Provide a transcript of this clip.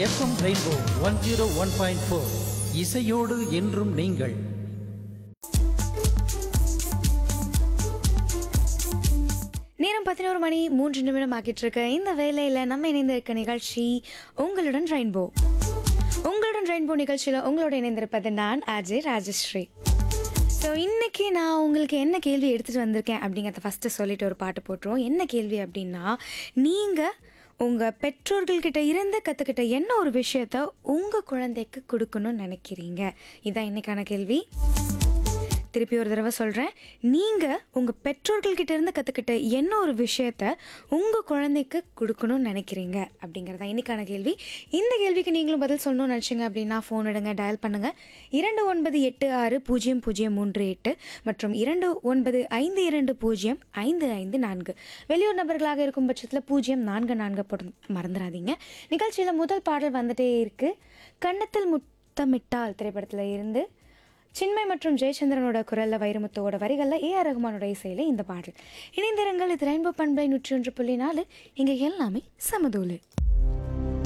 FM rainbow one zero one point four இசையோடு என்றும் நீங்கள் நேரம் பதினோரு மணி மூன்று நிமிடம் ஆகிட்டு இருக்க இந்த வேலையில் நம்ம இணைந்து இருக்க நிகழ்ச்சி உங்களுடன் ரெயின்போ உங்களுடன் ரெயின்போ நிகழ்ச்சியில் உங்களோட இணைந்திருப்பது நான் அஜய் ராஜஸ்ரீ ஸோ இன்னைக்கு நான் உங்களுக்கு என்ன கேள்வி எடுத்துகிட்டு வந்திருக்கேன் அப்படிங்கிறத ஃபஸ்ட்டு சொல்லிட்டு ஒரு பாட்டு போட்டுருவோம் என்ன கேள்வி அப்படின்னா நீங்கள் உங்கள் பெற்றோர்கள்கிட்ட இருந்து கற்றுக்கிட்ட என்ன ஒரு விஷயத்த உங்கள் குழந்தைக்கு கொடுக்கணும்னு நினைக்கிறீங்க இதுதான் இன்னைக்கான கேள்வி திருப்பி ஒரு தடவை சொல்கிறேன் நீங்கள் உங்கள் பெற்றோர்கள்கிட்ட இருந்து கற்றுக்கிட்ட என்ன ஒரு விஷயத்த உங்கள் குழந்தைக்கு கொடுக்கணும்னு நினைக்கிறீங்க அப்படிங்கிறதா இன்னைக்கான கேள்வி இந்த கேள்விக்கு நீங்களும் பதில் சொல்லணும்னு நினச்சிங்க அப்படின்னா ஃபோன் எடுங்க டயல் பண்ணுங்கள் இரண்டு ஒன்பது எட்டு ஆறு பூஜ்ஜியம் பூஜ்ஜியம் மூன்று எட்டு மற்றும் இரண்டு ஒன்பது ஐந்து இரண்டு பூஜ்ஜியம் ஐந்து ஐந்து நான்கு வெளியூர் நபர்களாக இருக்கும் பட்சத்தில் பூஜ்ஜியம் நான்கு நான்கு போட்டு மறந்துடாதீங்க நிகழ்ச்சியில் முதல் பாடல் வந்துட்டே இருக்குது கன்னத்தில் முத்தமிட்டால் திரைப்படத்தில் இருந்து சின்மை மற்றும் ஜெயச்சந்திரனோட குரல்ல வைரமுத்துவோட வரிகள்ல ஏ ஆர் ரகுமானோட இசையில இந்த பாடல் இணைந்திருங்கள் இது ரெயின்போ பண்பை நூற்றி ஒன்று புள்ளி நாலு இங்க எல்லாமே சமதூளு